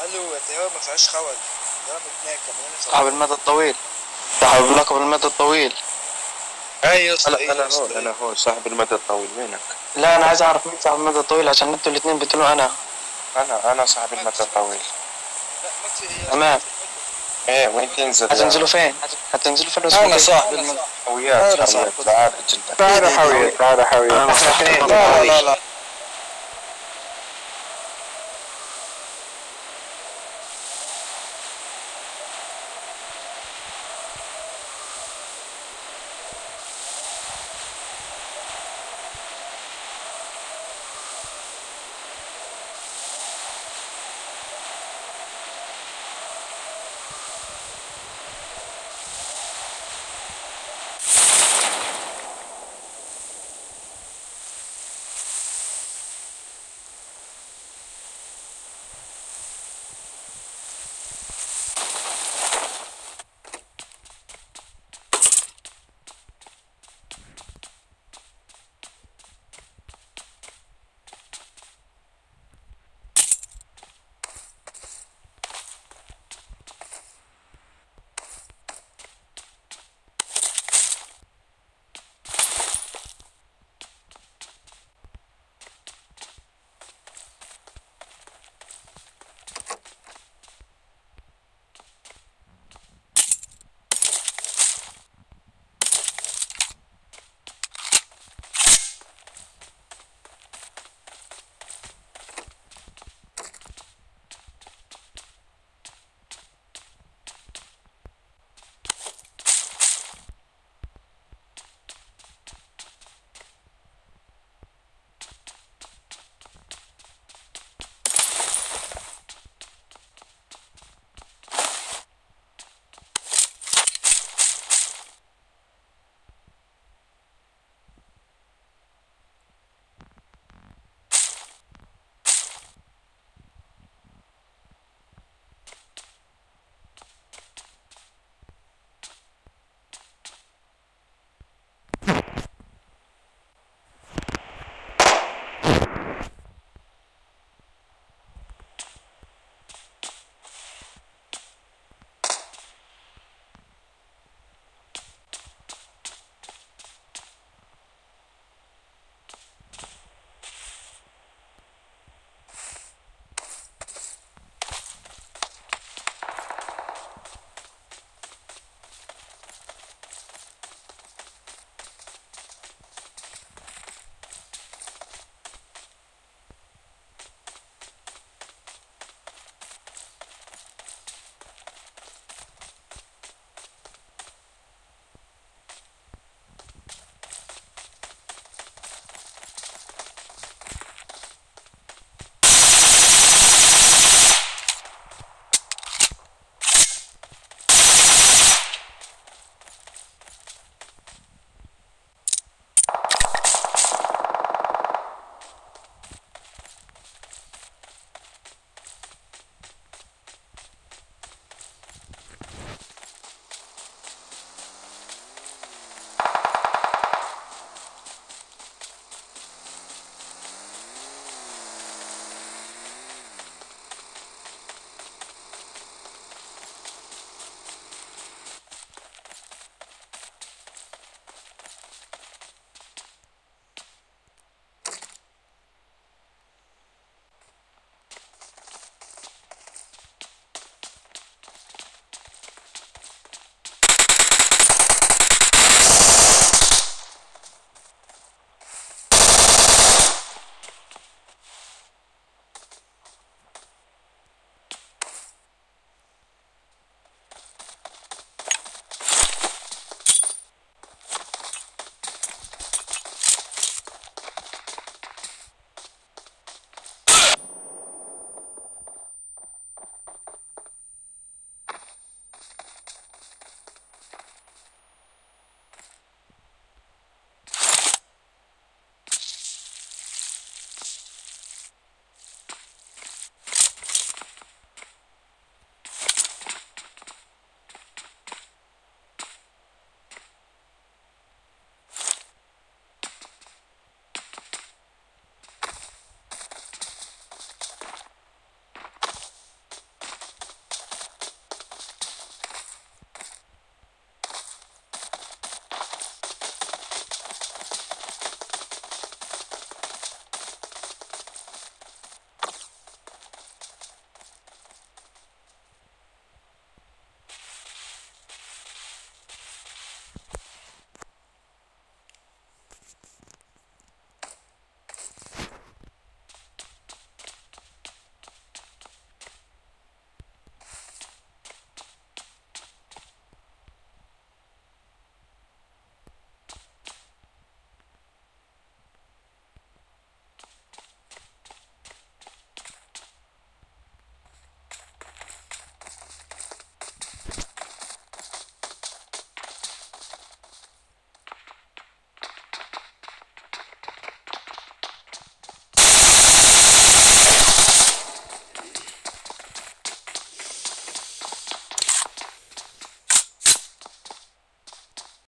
الو الطيارة ما فيهاش خول الطيارة بتنام كمان صاحب المدى الطويل صاحب لقب المدى الطويل اي يا اسطى انا ايه انا يا اسطى هون انا هون صاحب المدى الطويل وينك؟ لا انا عايز اعرف مين صاحب المدى الطويل عشان انتوا الاثنين بتقولوا انا انا انا صاحب المدى الطويل لا ماكس ايه تمام ايه وين تنزل؟ هتنزلوا فين؟ هتنزلوا فين اسمه انا كده؟ صاحب المدى حويات أنا حويات صاحب. تعال انت تعال حويت تعال حويت آه، لا لا لا لا